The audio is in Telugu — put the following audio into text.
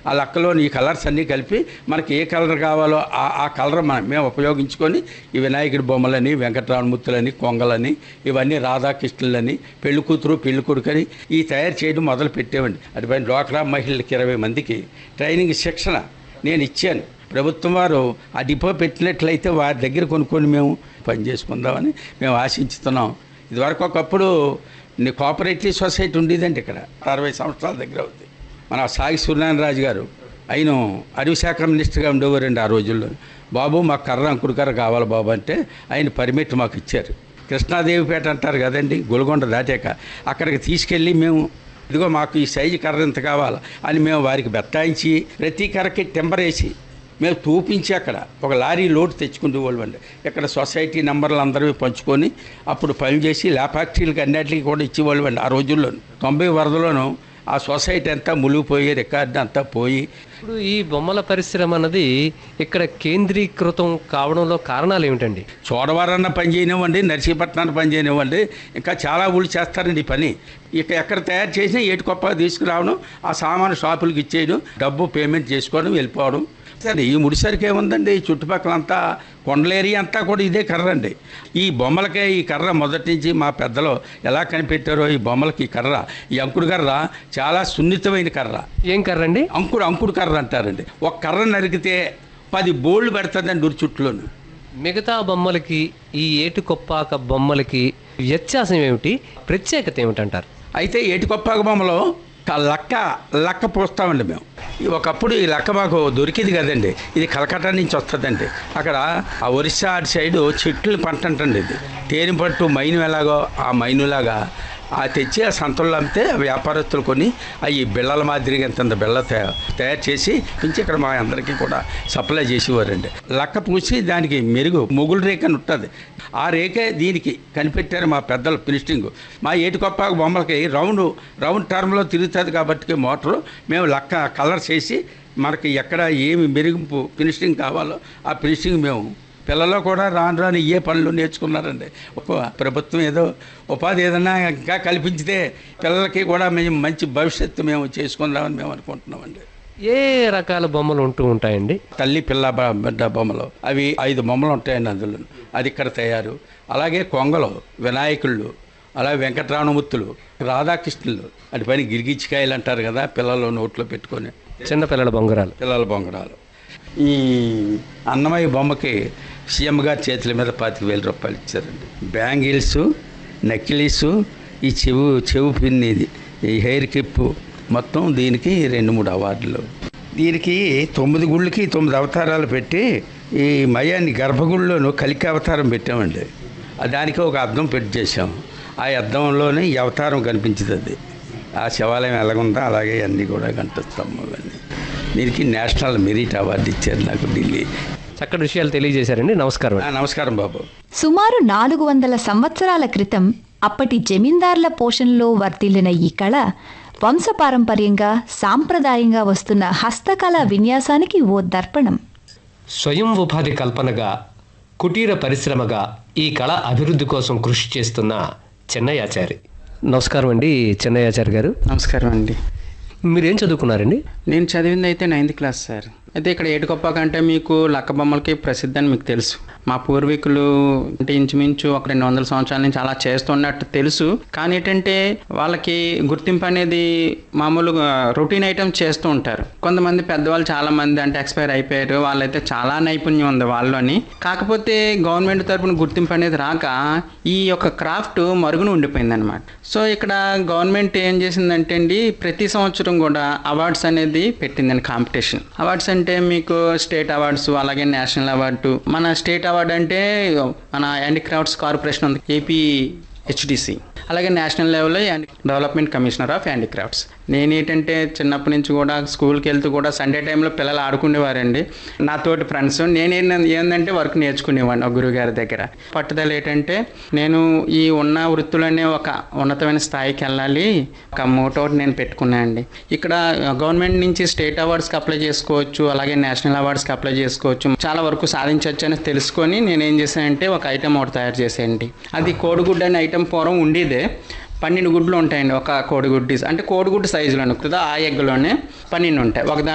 ఆ లక్కలోని ఈ కలర్స్ అన్నీ కలిపి మనకి ఏ కలర్ కావాలో ఆ ఆ కలర్ మనం మేము ఉపయోగించుకొని ఈ వినాయకుడి బొమ్మలని వెంకటరామమూర్తులని కొంగలని ఇవన్నీ రాధాకృష్ణులని పెళ్లి కూతురు పెళ్లి కొడుకని ఈ తయారు చేయడం మొదలు పెట్టేవండి అటుపైన డ్వాక్రా మహిళలకి ఇరవై మందికి ట్రైనింగ్ శిక్షణ నేను ఇచ్చాను ప్రభుత్వం వారు ఆ డిపో పెట్టినట్లయితే వారి దగ్గర కొనుక్కొని మేము పని చేసుకుందామని మేము ఆశించుతున్నాం ఇదివరకు ఒకప్పుడు ని- కోఆపరేటివ్ సొసైటీ ఉండేదండి ఇక్కడ అరవై సంవత్సరాల దగ్గర అవుతుంది మన సాగి సూర్యనారాయణ గారు ఆయన అడవి శాఖ మినిస్టర్గా ఉండేవారండి ఆ రోజుల్లో బాబు మాకు కర్ర అంకుడు కర్ర కావాలి బాబు అంటే ఆయన పర్మిట్ మాకు ఇచ్చారు కృష్ణాదేవిపేట అంటారు కదండి గొలగొండ దాటాక అక్కడికి తీసుకెళ్ళి మేము ఇదిగో మాకు ఈ సైజు కర్ర ఇంత కావాలి అని మేము వారికి బెత్తాయించి ప్రతి కర్రకి టెంపర్ వేసి మేము తూపించి అక్కడ ఒక లారీ లోడ్ తెచ్చుకుంటూ వాళ్ళండి ఇక్కడ సొసైటీ నెంబర్లు అందరూ పంచుకొని అప్పుడు పని చేసి ల్యాబ్ ఫ్యాక్టరీలకు అన్నిటికీ కూడా ఇచ్చేవాళ్ళు అండి ఆ రోజుల్లో తొంభై వరదలోనూ ఆ సొసైటీ అంతా మునిగిపోయి రికార్డు అంతా పోయి ఇప్పుడు ఈ బొమ్మల పరిశ్రమ అన్నది ఇక్కడ కేంద్రీకృతం కావడంలో కారణాలు ఏమిటండి చోడవరన్న పని చేయనివ్వండి నర్సీపట్నాన్ని పని చేయనివ్వండి ఇంకా చాలా ఊళ్ళు చేస్తారండి ఈ పని ఇక ఎక్కడ తయారు చేసినా ఏటి గొప్ప తీసుకురావడం ఆ సామాను షాపులకు ఇచ్చేయడం డబ్బు పేమెంట్ చేసుకోవడం వెళ్ళిపోవడం సరే ఈ ముడిసరికి ఏముందండి ఈ చుట్టుపక్కలంతా కొండల ఏరియా అంతా కూడా ఇదే కర్ర అండి ఈ బొమ్మలకే ఈ కర్ర మొదటి నుంచి మా పెద్దలు ఎలా కనిపెట్టారో ఈ బొమ్మలకి ఈ కర్ర ఈ అంకుడు కర్ర చాలా సున్నితమైన కర్ర ఏం కర్రండి అంకుడు అంకుడు కర్ర అంటారండి ఒక కర్ర నరికితే పది బోళ్ళు పెడుతుందండి ఉరి చుట్టులోను మిగతా బొమ్మలకి ఈ ఏటుకొప్పాక బొమ్మలకి వ్యత్యాసం ఏమిటి ప్రత్యేకత ఏమిటంటారు అయితే ఏటికొప్పాక బొమ్మలో క- లక్క లక్క పోస్తామండి మేము ఈ ఒకప్పుడు ఈ లక్క మాకు దొరికింది కదండి ఇది కలకట్టా నుంచి వస్తుందండి అక్కడ ఆ ఒరిస్సా అటు సైడు చెట్లు పంట అంటండి ఇది తేనె పట్టు మైను ఎలాగో ఆ మైనులాగా ఆ తెచ్చి ఆ సంతల్లో అమ్మితే వ్యాపారస్తులు కొని అవి బిళ్ళల మాదిరిగా ఇంత బిళ్ళ తయా- తయారు చేసి కొంచెం ఇక్కడ మా అందరికీ కూడా సప్లై చేసేవారండి లక్క పూసి దానికి మెరుగు మొగులు రేఖ అని ఉంటుంది ఆ రేఖే దీనికి కనిపెట్టారు మా పెద్దలు ఫినిషింగ్ మా ఏటికొప్ప బొమ్మలకి రౌండ్ రౌండ్ టర్మ్లో తిరుగుతుంది కాబట్టి మోటారు మేము లక్క కలర్ చేసి మనకి ఎక్కడ ఏమి మెరుగుపు ఫినిషింగ్ కావాలో ఆ ఫినిషింగ్ మేము పిల్లలు కూడా రాను రాను ఇయ్యే పనులు నేర్చుకున్నారండి ఒక ప్రభుత్వం ఏదో ఉపాధి ఏదైనా ఇంకా కల్పించితే పిల్లలకి కూడా మేము మంచి భవిష్యత్తు మేము చేసుకుందామని మేము అనుకుంటున్నామండి ఏ రకాల బొమ్మలు ఉంటూ ఉంటాయండి తల్లి పిల్ల బ- బిడ్డ బొమ్మలు అవి ఐదు బొమ్మలు ఉంటాయండి అందులో అది ఇక్కడ తయారు అలాగే కొంగలు వినాయకుళ్ళు అలాగే వెంకటరామమూర్తులు రాధాకృష్ణులు అటు పైన గిరిగిచ్చికాయలు అంటారు కదా పిల్లలు నోట్లో పెట్టుకొని చిన్నపిల్లల బొంగరాలు పిల్లల బొంగరాలు ఈ అన్నమయ్య బొమ్మకి సీఎం గారి చేతుల మీద పాతిక వేల రూపాయలు ఇచ్చారండి బ్యాంగిల్స్ నెక్లెస్ ఈ చెవు చెవు పిన్ ఇది ఈ హెయిర్ క్లిప్ మొత్తం దీనికి రెండు మూడు అవార్డులు దీనికి తొమ్మిది గుళ్ళకి తొమ్మిది అవతారాలు పెట్టి ఈ మయాన్ని గర్భగుడిలోను కలికి అవతారం పెట్టామండి ఆ దానికి ఒక అద్దం పెట్టి చేసాం ఆ అద్దంలోనే ఈ అవతారం కనిపించుతుంది ఆ శివాలయం ఎలాగుందో అలాగే అన్నీ కూడా కనిపిస్తాం అవన్నీ దీనికి నేషనల్ మెరిట్ అవార్డు ఇచ్చారు నాకు ఢిల్లీ చక్కటి విషయాలు తెలియజేశారండి నమస్కారం ఆ, నమస్కారం బాబు సుమారు నాలుగు వందల సంవత్సరాల క్రితం అప్పటి జమీందార్ల పోషణలో వర్ధిల్లిన ఈ కళ వంశపారంపర్యంగా సాంప్రదాయంగా వస్తున్న హస్తకళా విన్యాసానికి ఓ దర్పణం స్వయం ఉపాధి కల్పనగా కుటీర పరిశ్రమగా ఈ కళ అభివృద్ధి కోసం కృషి చేస్తున్న చెన్నయాచారి నమస్కారం అండి చెన్నయాచారి గారు నమస్కారం అండి మీరేం చదువుకున్నారండి నేను చదివింది అయితే నైన్త్ క్లాస్ సార్ అయితే ఇక్కడ ఏటుకొప్ప కంటే మీకు లక్క బొమ్మలకి ప్రసిద్ధి అని మీకు తెలుసు మా పూర్వీకులు అంటే ఇంచుమించు ఒక రెండు వందల సంవత్సరాల నుంచి అలా చేస్తున్నట్టు తెలుసు కానీ ఏంటంటే వాళ్ళకి గుర్తింపు అనేది మామూలుగా రొటీన్ ఐటమ్ చేస్తూ ఉంటారు కొంతమంది పెద్దవాళ్ళు చాలా మంది అంటే ఎక్స్పైర్ అయిపోయారు వాళ్ళైతే చాలా నైపుణ్యం ఉంది వాళ్ళలోని కాకపోతే గవర్నమెంట్ తరపున గుర్తింపు అనేది రాక ఈ యొక్క క్రాఫ్ట్ మరుగున ఉండిపోయింది అనమాట సో ఇక్కడ గవర్నమెంట్ ఏం చేసిందంటే అండి ప్రతి సంవత్సరం కూడా అవార్డ్స్ అనేది పెట్టిందండి కాంపిటీషన్ అవార్డ్స్ అంటే మీకు స్టేట్ అవార్డ్స్ అలాగే నేషనల్ అవార్డు మన స్టేట్ అవార్డు అంటే మన హ్యాండిక్రాఫ్ట్స్ కార్పొరేషన్ ఉంది ఏపీ హెచ్డిసి అలాగే నేషనల్ లెవెల్లో డెవలప్మెంట్ కమిషనర్ ఆఫ్ హ్యాండిక్రాఫ్ట్స్ నేనేంటంటే చిన్నప్పటి నుంచి కూడా స్కూల్కి వెళ్తూ కూడా సండే టైంలో పిల్లలు ఆడుకునేవారండి నా తోటి ఫ్రెండ్స్ నేనే ఏంటంటే వర్క్ నేర్చుకునేవాడిని ఒక గురువు గారి దగ్గర పట్టుదల ఏంటంటే నేను ఈ ఉన్న వృత్తులనే ఒక ఉన్నతమైన స్థాయికి వెళ్ళాలి ఒక మోటో నేను పెట్టుకున్నాను అండి ఇక్కడ గవర్నమెంట్ నుంచి స్టేట్ అవార్డ్స్కి అప్లై చేసుకోవచ్చు అలాగే నేషనల్ అవార్డ్స్కి అప్లై చేసుకోవచ్చు చాలా వరకు సాధించవచ్చు అని తెలుసుకొని నేను ఏం చేశానంటే ఒక ఐటమ్ ఒకటి తయారు చేసేయండి అది కోడిగుడ్డు అనే ఐటమ్ పూర్వం ఉండేదే పన్నెండు గుడ్లు ఉంటాయండి ఒక కోడిగుడ్డు అంటే కోడిగుడ్డు సైజులో అనుకుంటుందా ఆ ఎగ్లోనే పన్నెండు ఉంటాయి ఒక